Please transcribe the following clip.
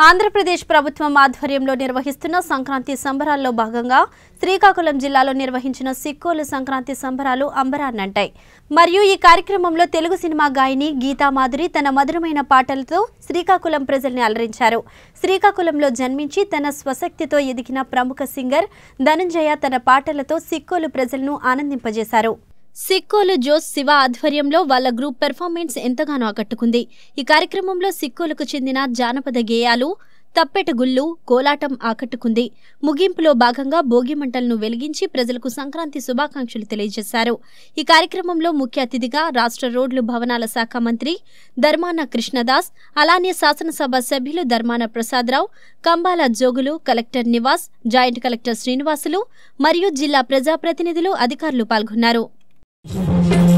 ఆంధ్రప్రదేశ్ ప్రభుత్వం ఆధ్వర్యంలో నిర్వహిస్తున్న సంక్రాంతి సంబరాల్లో భాగంగా శ్రీకాకుళం జిల్లాలో నిర్వహించిన సిక్కోలు సంక్రాంతి సంబరాలు అంబరాన్నంటాయి మరియు ఈ కార్యక్రమంలో తెలుగు సినిమా గాయని గీతా మాధురి తన మధురమైన పాటలతో శ్రీకాకుళం ప్రజల్ని అలరించారు శ్రీకాకుళంలో జన్మించి తన స్వశక్తితో ఎదిగిన ప్రముఖ సింగర్ ధనంజయ తన పాటలతో సిక్కోలు ప్రజలను ఆనందింపజేశారు సిక్కోలు జోస్ శివ ఆధ్వర్యంలో వాళ్ళ గ్రూప్ పెర్ఫార్మెన్స్ ఎంతగానో ఆకట్టుకుంది ఈ కార్యక్రమంలో సిక్కోలకు చెందిన జానపద గేయాలు తప్పెట గుళ్ళు కోలాటం ఆకట్టుకుంది ముగింపులో భాగంగా భోగి మంటలను వెలిగించి ప్రజలకు సంక్రాంతి శుభాకాంక్షలు తెలియజేశారు ఈ కార్యక్రమంలో ముఖ్య అతిథిగా రాష్ట్ర రోడ్లు భవనాల శాఖ మంత్రి ధర్మాన కృష్ణదాస్ అలానే శాసనసభ సభ్యులు Dharmana Prasadarao Kambala Jogulu collector Nivas joint collector Srinivasulu మరియు జిల్లా ప్రజాప్రతినిధులు అధికారులు పాల్గొన్నారు